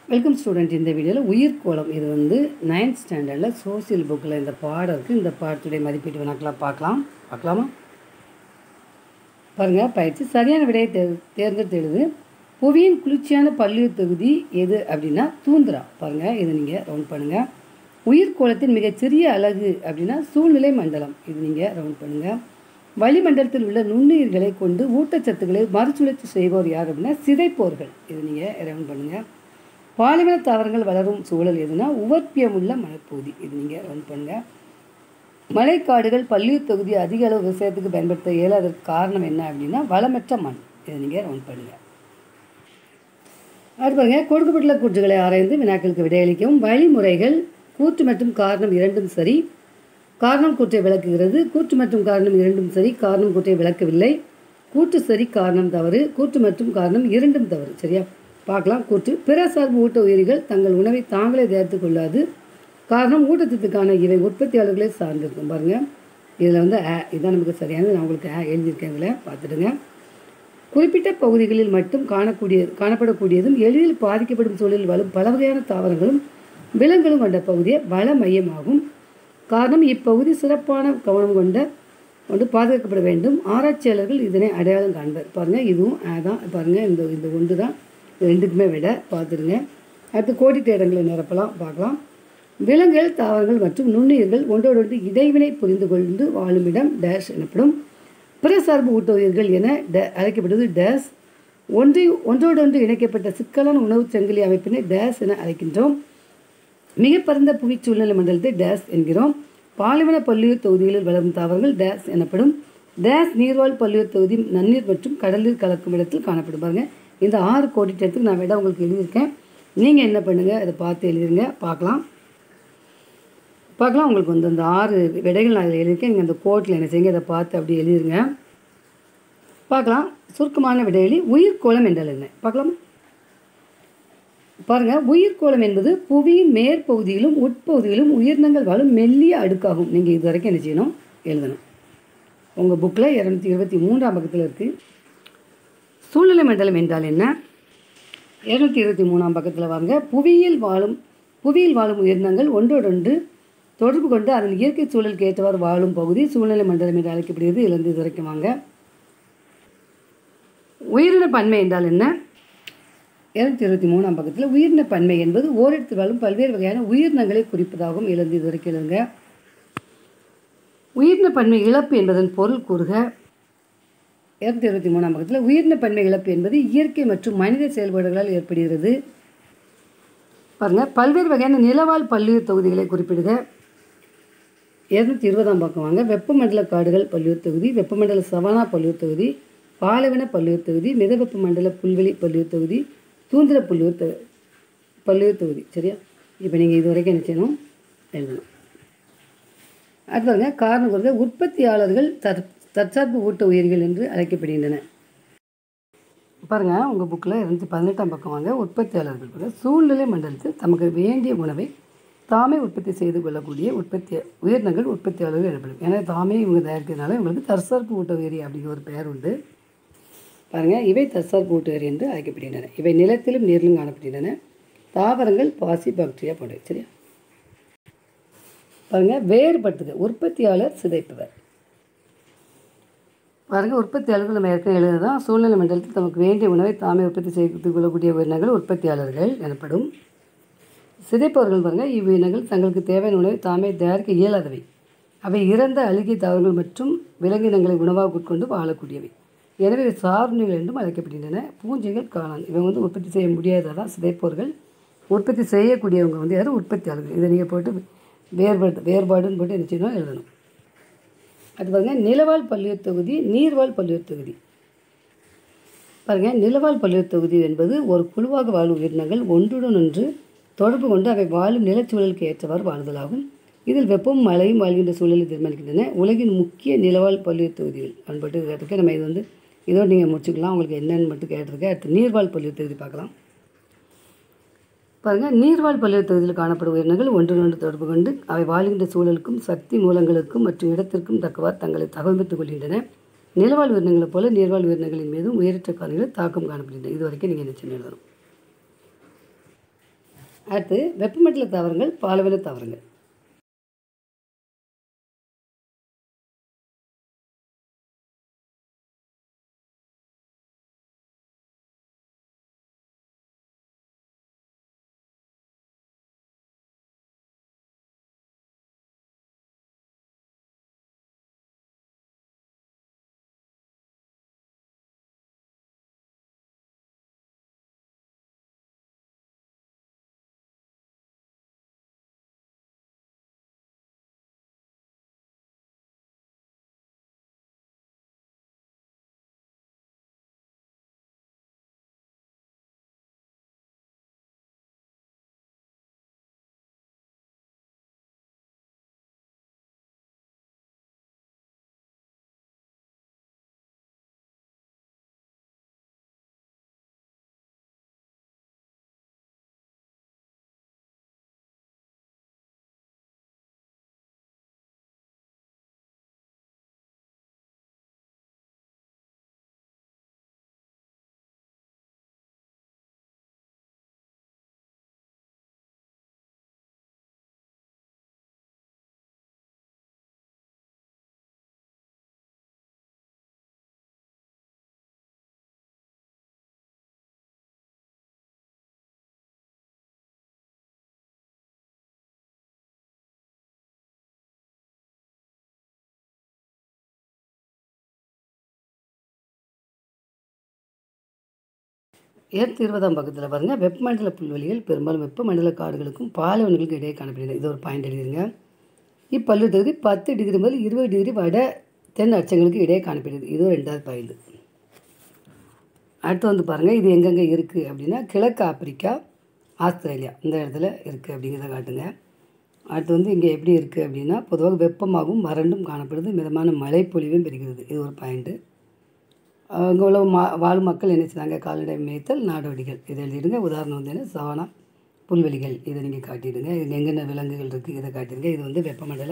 welcome student இந்த வீடியோவில் உயிர்கோளம் இது வந்து நைன்த் ஸ்டாண்டர்டில் சோசியல் புக்கில் இந்த பாடம் இருக்குது இந்த பாடத்துடைய மதிப்பீட்டு வினாக்கெல்லாம் பார்க்கலாம் பார்க்கலாமா பாருங்கள் பயிற்சி சரியான விடையை தே தேர்ந்தெடுத்து எழுது புவியின் குளிர்ச்சியான பல்லுயிர் தொகுதி எது அப்படின்னா தூந்திரா பாருங்கள் இதை நீங்கள் ரவுண்ட் பண்ணுங்கள் உயிர்கோளத்தின் மிகச்சிறிய அலகு அப்படின்னா சூழ்நிலை மண்டலம் இது நீங்கள் ரவுண்ட் பண்ணுங்கள் வளிமண்டலத்தில் உள்ள நுண்ணுயிர்களை கொண்டு ஊட்டச்சத்துக்களை மறுசுழற்சி செய்வோர் யார் அப்படின்னா சிதைப்போர்கள் இது நீங்கள் ரவுண்ட் பண்ணுங்கள் பாலைவன தாவரங்கள் வளரும் சூழல் எதுனா உவர்ப்பியமுள்ள மலைப்பகுதி இது நீங்கள் ரவுண்ட் பண்ணுங்கள் மழைக்காடுகள் பல்லுயிர் தொகுதி அதிக அளவு விவசாயத்துக்கு பயன்படுத்த இயலாததற்கு காரணம் என்ன அப்படின்னா வளமற்ற மண் இதை நீங்கள் ரவுண்ட் பண்ணுங்கள் அடுத்து பாருங்க கொடுக்கப்பட்டுள்ள கூற்றுகளை ஆராய்ந்து வினாக்களுக்கு விடையளிக்கவும் வழிமுறைகள் கூற்று மற்றும் காரணம் இரண்டும் சரி காரணம் கூற்றை விளக்குகிறது கூற்று மற்றும் காரணம் இரண்டும் சரி காரணம் கூற்றை விளக்கவில்லை கூற்று சரி காரணம் தவறு கூற்று மற்றும் காரணம் இரண்டும் தவறு சரியா பார்க்கலாம் கூற்று பிற சார்பு ஊட்ட உயிரிகள் தங்கள் உணவை தாங்களே தயாரித்துக் கொள்ளாது காரணம் ஊட்டச்சத்துக்கான இவை உற்பத்தியாளர்களை சார்ந்திருக்கும் பாருங்கள் இதில் வந்து ஆ இதுதான் நமக்கு சரியானது நான் உங்களுக்கு ஆ எழுதியிருக்கேன் இதில் பார்த்துடுங்க குறிப்பிட்ட பகுதிகளில் மட்டும் காணக்கூடிய காணப்படக்கூடியதும் எளிதில் பாதிக்கப்படும் சூழலில் வரும் பல வகையான தாவரங்களும் விலங்குகளும் கொண்ட பகுதியை வள மையமாகும் காரணம் இப்பகுதி சிறப்பான கவனம் கொண்ட கொண்டு பாதுகாக்கப்பட வேண்டும் ஆராய்ச்சியாளர்கள் இதனை அடையாளம் காண்பர் பாருங்கள் இதுவும் அதான் பாருங்கள் இந்த இந்த ஒன்று தான் இது ரெண்டுக்குமே விட பார்த்துருங்க அடுத்து கோடிட்ட இடங்களை நிரப்பலாம் பார்க்கலாம் விலங்குகள் தாவரங்கள் மற்றும் நுண்ணுயிர்கள் ஒன்றோடொன்று இடைவினை புரிந்து கொண்டு வாழும் இடம் டேஷ் எனப்படும் பிற சார்பு ஊட்ட உயிர்கள் என ட அழைக்கப்படுவது டேஸ் ஒன்றை ஒன்றோடொன்று இணைக்கப்பட்ட சிக்கலான உணவுச் சங்கிலி அமைப்பினை டேஸ் என அழைக்கின்றோம் மிக பரந்த புவி சூழ்நிலை மண்டலத்தை டேஸ் என்கிறோம் பாலைவன பல்லுயிர் தொகுதிகளில் வளரும் தாவரங்கள் டேஸ் எனப்படும் டேஸ் நீர்வாழ் பல்லுயிர் தொகுதி நன்னீர் மற்றும் கடலில் கலக்கும் இடத்தில் காணப்படும் பாருங்க இந்த ஆறு கோடிட்டத்துக்கு நான் விட உங்களுக்கு எழுதியிருக்கேன் நீங்கள் என்ன பண்ணுங்கள் அதை பார்த்து எழுதிருங்க பார்க்கலாம் பார்க்கலாம் உங்களுக்கு வந்து அந்த ஆறு விடைகள் நான் அதில் எழுதியிருக்கேன் நீங்கள் அந்த கோட்டில் என்ன செய்யுங்க அதை பார்த்து அப்படி எழுதிருங்க பார்க்கலாம் சுருக்கமான விடையெளி உயிர்கோளம் என்றால் என்ன பார்க்கலாமா பாருங்கள் உயிர்கோளம் என்பது புவியின் மேற்பகுதியிலும் உட்பகுதியிலும் உயிரினங்கள் வாழும் மெல்லிய அடுக்காகும் நீங்கள் இது வரைக்கும் என்ன செய்யணும் எழுதணும் உங்கள் புக்கில் இரநூத்தி இருபத்தி மூன்றாம் பக்கத்தில் இருக்குது சூழ்நிலை மண்டலம் என்றால் என்ன இரநூத்தி இருபத்தி மூணாம் பக்கத்தில் வாங்க புவியில் வாழும் புவியில் வாழும் உயிரினங்கள் ஒன்றோடொன்று தொடர்பு கொண்டு அதன் இயற்கை சூழலுக்கு ஏற்றவாறு வாழும் பகுதி சூழ்நிலை மண்டலம் என்று அழைக்கப்படுகிறது இதிலிருந்து இது வரைக்கும் வாங்க உயிரின பன்மை என்றால் என்ன இரநூத்தி இருபத்தி மூணாம் பக்கத்தில் உயிரின பன்மை என்பது ஓரிடத்தில் வாழும் பல்வேறு வகையான உயிரினங்களை குறிப்பதாகவும் இழந்து இது வரைக்கும் எழுதுங்க உயிரின பன்மை இழப்பு என்பதன் பொருள் கூறுக இரநூத்தி இருபத்தி மூணாம் பக்கத்தில் உயிரின பன்மை இழப்பு என்பது இயற்கை மற்றும் மனித செயல்பாடுகளால் ஏற்படுகிறது பாருங்கள் பல்வேறு வகையான நிலவாழ் பல்லுயிர் தொகுதிகளை குறிப்பிடுக இரநூத்தி இருபதாம் பக்கம் வாங்க வெப்பமண்டல காடுகள் பல்லுயிர் தொகுதி வெப்பமண்டல சவானா பல்லுயிர் தொகுதி பாலைவன பல்லுயிர் தொகுதி மித வெப்பமண்டல புல்வெளி பல்லுயிர் தொகுதி தூந்திர புல்லுயிர் தொ பல்லுயிர் தொகுதி சரியா இப்போ நீங்கள் இது வரைக்கும் என்ன செய்யணும் எழுதணும் அடுத்து பாருங்க காரணம் கொடுங்க உற்பத்தியாளர்கள் தற் தற்சார்பு ஊட்ட உயிர்கள் என்று அழைக்கப்படுகின்றன பாருங்கள் உங்கள் புக்கில் இருநூத்தி பதினெட்டாம் பக்கம் வாங்க உற்பத்தியாளர்கள் கூட சூழ்நிலை மண்டலத்தில் தமக்கு வேண்டிய உணவை தாமே உற்பத்தி செய்து கொள்ளக்கூடிய உற்பத்தி உயிரினங்கள் உற்பத்தியாளர்கள் எனப்படும் ஏன்னா தாமே இவங்க தயாரிக்கிறதுனால இவங்களுக்கு தற்சார்பு ஊட்ட உயிரி அப்படிங்கிற ஒரு பெயர் உண்டு பாருங்கள் இவை தற்சார்பு ஊட்ட உயிரி என்று அழைக்கப்படுகின்றன இவை நிலத்திலும் நீரிலும் காணப்படுகின்றன தாவரங்கள் பாசி பாக்டீரியா போன்றவை சரியா பாருங்கள் வேறுபட்டது உற்பத்தியாளர் சிதைப்பவர் பாருங்கள் உற்பத்தியாளர்கள் நம்ம ஏற்கனவே எழுதுதான் சூழ்நிலை மண்டலத்தில் தமக்கு வேண்டிய உணவை தாமே உற்பத்தி செய்து கொள்ளக்கூடிய உயிரினங்கள் உற்பத்தியாளர்கள் எனப்படும் சிதைப்பவர்கள் பாருங்கள் இவ்வுயிரினங்கள் தங்களுக்கு தேவையான உணவை தாமே தயாரிக்க இயலாதவை அவை இறந்த அழுகிய தாவரங்கள் மற்றும் விலங்கினங்களை உணவாக உட்கொண்டு வாழக்கூடியவை எனவே சார்நிகள் என்றும் அழைக்கப்படுகின்றன பூஞ்சைகள் காளான் இவங்க வந்து உற்பத்தி செய்ய முடியாததான் சிதைப்பவர்கள் உற்பத்தி செய்யக்கூடியவங்க வந்து யாரும் உற்பத்தியாளர்கள் இதை நீங்கள் போட்டு வேறுபாடு வேறுபாடுன்னு போட்டு என்ன செய்யணும் எழுதணும் அது பாருங்கள் நிலவாழ் பல்லுயிர் தொகுதி நீர்வாழ் பல்லுயிர் தொகுதி பாருங்கள் நிலவாழ் பல்லுயிர் தொகுதி என்பது ஒரு குழுவாக வாழும் உயிரினங்கள் ஒன்றுடன் ஒன்று தொடர்பு கொண்டு அவை வாழும் நிலச்சூழலுக்கு ஏற்றவாறு வாழ்தலாகும் இதில் வெப்பமும் மழையும் வாழ்கின்ற சூழலை தீர்மானிக்கின்றன உலகின் முக்கிய நிலவாழ் பல்லுயிர் தொகுதிகள் அன்பட்டு கேட்டிருக்கேன் நம்ம இது வந்து இதோடு நீங்கள் முடிச்சுக்கலாம் உங்களுக்கு என்னென்னு மட்டும் கேட்டிருக்கேன் அடுத்து நீர்வாழ் பல்லுயிர் தொகுதி பார்க்கலாம் பாருங்கள் நீர்வாழ் பல்லுயிர் தொகுதியில் காணப்படும் உயிரினங்கள் ஒன்றொன்று தொடர்பு கொண்டு அவை வாழ்கின்ற சூழலுக்கும் சக்தி மூலங்களுக்கும் மற்றும் இடத்திற்கும் தக்கவாறு தங்களை தகவமைத்துக் கொள்கின்றன நிலவாழ் உயிரினங்களைப் போல நீர்வாழ் உயிரினங்களின் மீதும் உயிரற்ற காரணிகள் தாக்கம் காணப்படுகின்றன இது வரைக்கும் நீங்கள் என்ன செய்ய எழுதணும் அடுத்து வெப்பமண்டல தாவரங்கள் பாலைவன தாவரங்கள் ஏற்று இருபதாம் பக்கத்தில் பாருங்கள் வெப்பமண்டல புல்வெளிகள் பெரும்பாலும் வெப்பமண்டல காடுகளுக்கும் பாலைவனங்களுக்கும் இடையே காணப்படுகிறது இது ஒரு பாயிண்ட் எழுதிருங்க இப்பல்லு தொகுதி பத்து டிகிரி முதல் இருபது டிகிரி வட தென் அச்சங்களுக்கு இடையே காணப்படுகிறது இது ரெண்டாவது பாயிண்ட் அடுத்து வந்து பாருங்கள் இது எங்கெங்கே இருக்குது அப்படின்னா கிழக்கு ஆப்பிரிக்கா ஆஸ்திரேலியா இந்த இடத்துல இருக்குது அப்படிங்கிறத காட்டுங்க அடுத்து வந்து இங்கே எப்படி இருக்குது அப்படின்னா பொதுவாக வெப்பமாகவும் வறண்டும் காணப்படுது மிதமான மழைப்பொழிவும் பெறுகிறது இது ஒரு பாயிண்ட்டு அங்கே உள்ள மா வாழும் மக்கள் என்ன செய்றாங்க கால்நடை மேய்த்தல் நாடோடிகள் இதை எழுதிடுங்க உதாரணம் வந்து என்ன சவானா புல்வெளிகள் இதை நீங்கள் காட்டிடுங்க இது எங்கென்ன விலங்குகள் இருக்குது இதை காட்டிடுங்க இது வந்து வெப்பமண்டல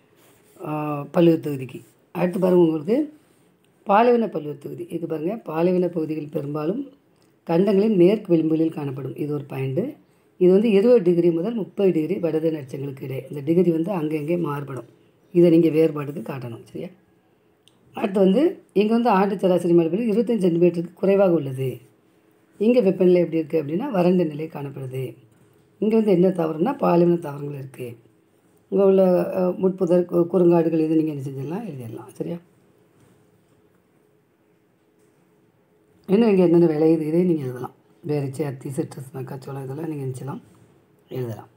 பல்லுவ தொகுதிக்கு அடுத்து பாருங்கள் உங்களுக்கு பாலைவன பல்லுவ தொகுதி இது பாருங்கள் பாலைவன பகுதிகள் பெரும்பாலும் கண்டங்களின் மேற்கு விளிம்புகளில் காணப்படும் இது ஒரு பாயிண்ட்டு இது வந்து இருபது டிகிரி முதல் முப்பது டிகிரி வடது நட்சங்களுக்கு இடையே இந்த டிகிரி வந்து அங்கங்கே மாறுபடும் இதை நீங்கள் வேறுபாடுக்கு காட்டணும் சரியா அடுத்து வந்து இங்கே வந்து ஆண்டு சராசரி மழைப்பொழிவு இருபத்தஞ்சு சென்டிமீட்டருக்கு குறைவாக உள்ளது இங்கே வெப்பநிலை எப்படி இருக்குது அப்படின்னா வறண்ட நிலை காணப்படுது இங்கே வந்து என்ன தாவரம்னா பாலைவன தாவரங்கள் இருக்குது இங்கே உள்ள அஹ், முட்புதர் கு- குறுங்காடுகள் இது நீங்கள் என்ன செஞ்சிடலாம் எழுதிடலாம் சரியா இன்னும் இங்கே என்னென்ன விளையுது இதே நீங்கள் எழுதலாம் பேரிச்சை அத்தி சிட்ரஸ் மக்காச்சோளம் இதெல்லாம் நீங்கள் நினச்சலாம் எழுதலாம்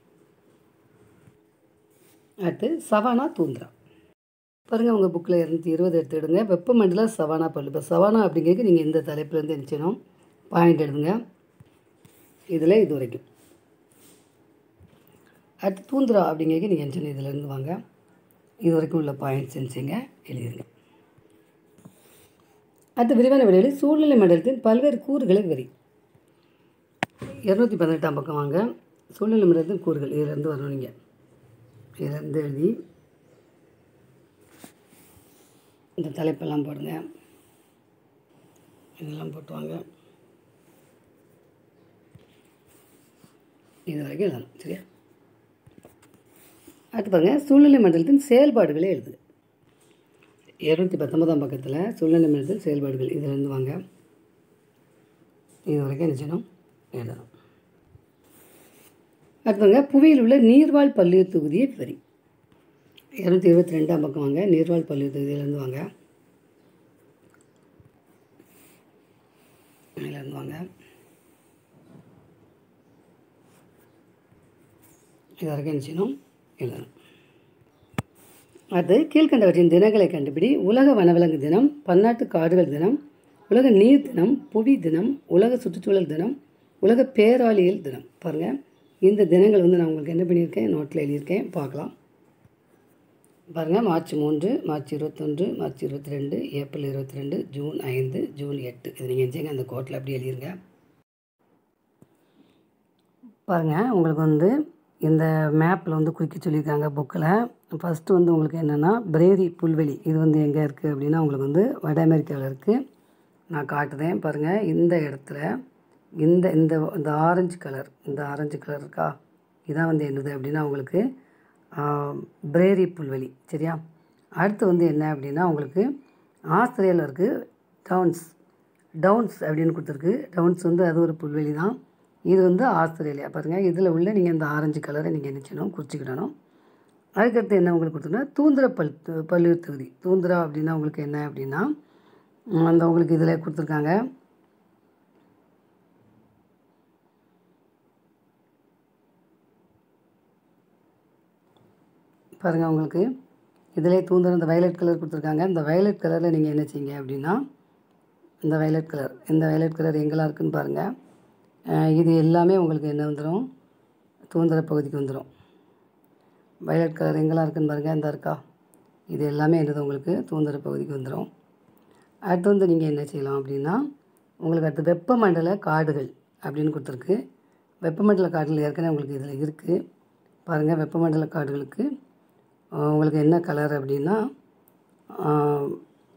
அடுத்து சவானா தூந்திரா பாருங்கள் உங்கள் புக்கில் இரநூத்தி இருபது எடுத்துக்கிடுங்க வெப்பமண்டல சவானா பல்லு இப்போ சவானா அப்படிங்கிறது நீங்கள் இந்த தலைப்புலேருந்து நினச்சணும் பாயிண்ட் எழுதுங்க இதில் இது வரைக்கும் அடுத்து தூந்திரா அப்படிங்கிறது நீங்கள் நினச்சணும் இதிலேருந்து வாங்க இது வரைக்கும் உள்ள பாயிண்ட்ஸ் நினச்சிங்க எழுதிருங்க அடுத்து விரிவான விடையில் சூழ்நிலை மண்டலத்தின் பல்வேறு கூறுகளை விவரி இரநூத்தி பதினெட்டாம் பக்கம் வாங்க சூழ்நிலை மண்டலத்தின் கூறுகள் இதிலேருந்து வரணும் நீங்கள் இதிலேருந்து எழுதி இந்த தலைப்பெல்லாம் போடுங்க இதெல்லாம் போட்டு வாங்க இது வரைக்கும் எழுதணும் சரியா அடுத்து பாருங்கள் சூழ்நிலை மண்டலத்தின் செயல்பாடுகளை எழுது இரநூத்தி பத்தொன்பதாம் பக்கத்தில் சூழ்நிலை மண்டலத்தின் செயல்பாடுகள் இதிலேருந்து வாங்க இது வரைக்கும் என்ன செய்யணும் எழுதணும் அடுத்து பாருங்க புவியில் உள்ள நீர்வாழ் பல்லுயிர் தொகுதியை வரி இரநூத்தி இருபத்தி ரெண்டாம் பக்கம் வாங்க நீர்வாழ் பல்லுயிர் தொகுதியிலேருந்து வாங்க இதிலேருந்து வாங்க இது வரைக்கும் என்ன செய்யணும் எழுதணும் அது கீழ்கண்டவற்றின் தினங்களை கண்டுபிடி உலக வனவிலங்கு தினம் பன்னாட்டு காடுகள் தினம் உலக நீர் தினம் புவி தினம் உலக சுற்றுச்சூழல் தினம் உலக பேராளியல் தினம் பாருங்கள் இந்த தினங்கள் வந்து நான் உங்களுக்கு என்ன பண்ணியிருக்கேன் நோட்டில் எழுதியிருக்கேன் பார்க்கலாம் பாருங்கள் மார்ச் மூன்று மார்ச் இருபத்தொன்று மார்ச் இருபத்தி ரெண்டு ஏப்ரல் இருபத்தி ரெண்டு ஜூன் ஐந்து ஜூன் எட்டு இது நீங்கள் எஞ்சிங்க அந்த கோட்டில் அப்படி எழுதிருங்க பாருங்கள் உங்களுக்கு வந்து இந்த மேப்பில் வந்து குறிக்க சொல்லியிருக்காங்க புக்கில் ஃபஸ்ட்டு வந்து உங்களுக்கு என்னென்னா பிரேரி புல்வெளி இது வந்து எங்கே இருக்குது அப்படின்னா உங்களுக்கு வந்து வட அமெரிக்காவில் இருக்குது நான் காட்டுதேன் பாருங்கள் இந்த இடத்துல இந்த இந்த இந்த ஆரஞ்சு கலர் இந்த ஆரஞ்சு கலர் இருக்கா இதான் வந்து என்னது அப்படின்னா உங்களுக்கு பிரேரி புல்வெளி சரியா அடுத்து வந்து என்ன அப்படின்னா உங்களுக்கு ஆஸ்திரேலியாவில் இருக்குது டவுன்ஸ் டவுன்ஸ் அப்படின்னு கொடுத்துருக்கு டவுன்ஸ் வந்து அது ஒரு புல்வெளி தான் இது வந்து ஆஸ்திரேலியா பாருங்கள் இதில் உள்ள நீங்கள் இந்த ஆரஞ்சு கலரை நீங்கள் என்ன செய்யணும் குறிச்சிக்கிடணும் அதுக்கடுத்து என்ன உங்களுக்கு கொடுத்துருன்னா தூந்திர பல் பல்லுயிர் தொகுதி தூந்திரா அப்படின்னா உங்களுக்கு என்ன அப்படின்னா உம், அந்த உங்களுக்கு இதில் கொடுத்துருக்காங்க பாருங்கள் உங்களுக்கு இதிலே தூந்தர் இந்த வயலட் கலர் கொடுத்துருக்காங்க இந்த வயலட் கலரில் நீங்கள் என்ன செய்யுங்க அப்படின்னா இந்த வயலட் கலர் இந்த வயலட் கலர் எங்கெல்லாம் இருக்குன்னு பாருங்கள் அஹ் இது எல்லாமே உங்களுக்கு என்ன வந்துடும் தூந்தர பகுதிக்கு வந்துடும் வயலட் கலர் எங்கெல்லாம் இருக்குன்னு பாருங்கள் இந்த இருக்கா இது எல்லாமே என்னது உங்களுக்கு தூந்தர பகுதிக்கு வந்துடும் அடுத்து வந்து நீங்கள் என்ன செய்யலாம் அப்படின்னா உங்களுக்கு அடுத்து வெப்பமண்டல காடுகள் அப்படின்னு கொடுத்துருக்கு வெப்பமண்டல காடுகள் ஏற்கனவே உங்களுக்கு இதில் இருக்குது பாருங்கள் வெப்பமண்டல காடுகளுக்கு அஹ், உங்களுக்கு என்ன கலர் அப்படின்னா அஹ்,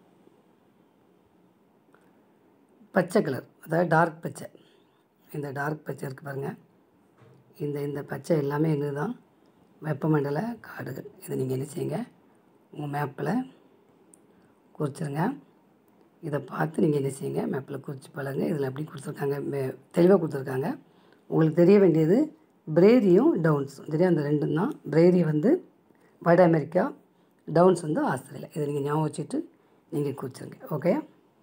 பச்சை கலர் அதாவது டார்க் பச்சை இந்த டார்க் பச்சை இருக்குது பாருங்கள் இந்த இந்த பச்சை எல்லாமே என்னது தான் வெப்பமண்டல காடுகள் இதை நீங்கள் என்ன செய்யுங்க உங்கள் மேப்பில் குறிச்சிருங்க இதை பார்த்து நீங்கள் என்ன செய்யுங்க மேப்பில் குறித்து பழங்க இதில் எப்படி கொடுத்துருக்காங்க மே- தெளிவாக கொடுத்துருக்காங்க உங்களுக்கு தெரிய வேண்டியது பிரேரியும் டவுன்ஸும் சரியா அந்த ரெண்டும் தான் பிரேரி வந்து வட அமெரிக்கா டவுன்ஸ் வந்து ஆஸ்திரேலியா இதை நீங்கள் ஞாபகம் வச்சுட்டு நீங்கள் குறிச்சிருங்க ஓகே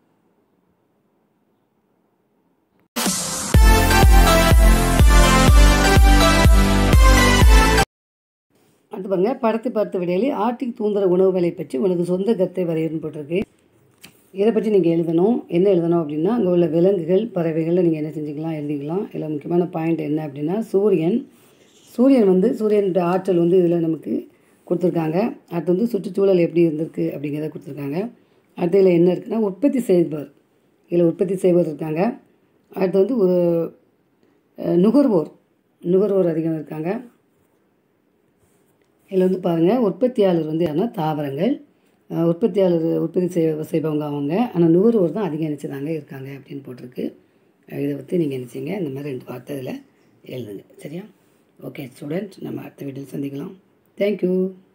அடுத்து பாருங்க படத்தை பார்த்த விடையிலே ஆர்டிக் தூந்தர உணவுகளை பற்றி உனது சொந்த கருத்தை வரையறுன்னு போட்டிருக்கு இதை பற்றி நீங்கள் எழுதணும் என்ன எழுதணும் அப்படின்னா அங்கே உள்ள விலங்குகள் பறவைகளில் நீங்கள் என்ன செஞ்சுக்கலாம் எழுதிக்கலாம் இதில் முக்கியமான பாயிண்ட் என்ன அப்படின்னா சூரியன் சூரியன் வந்து சூரியனோட ஆற்றல் வந்து இதில் நமக்கு கொடுத்துருக்காங்க அடுத்து வந்து சுற்றுச்சூழல் எப்படி இருந்திருக்கு அப்படிங்கிறத கொடுத்துருக்காங்க அடுத்து இதில் என்ன இருக்குன்னா உற்பத்தி செய்பவர் இதில் உற்பத்தி செய்பவர் இருக்காங்க அடுத்து வந்து ஒரு அஹ், நுகர்வோர் நுகர்வோர் அதிகம் இருக்காங்க இதில் வந்து பாருங்கள் உற்பத்தியாளர் வந்து யாருன்னா தாவரங்கள் அஹ் உற்பத்தியாளர் உற்பத்தி செய்ய செய்பவங்க அவங்க ஆனால் நுகர்வோர் தான் அதிகம் நினச்சிதாங்க இருக்காங்க அப்படின்னு போட்டிருக்கு அஹ் இதை பற்றி நீங்கள் நினச்சிங்க இந்த மாதிரி ரெண்டு வார்த்தை இதில் எழுதுங்க சரியா ஓகே ஸ்டூடெண்ட் நம்ம அடுத்த வீட்டில் சந்திக்கலாம் தேங்க்யூ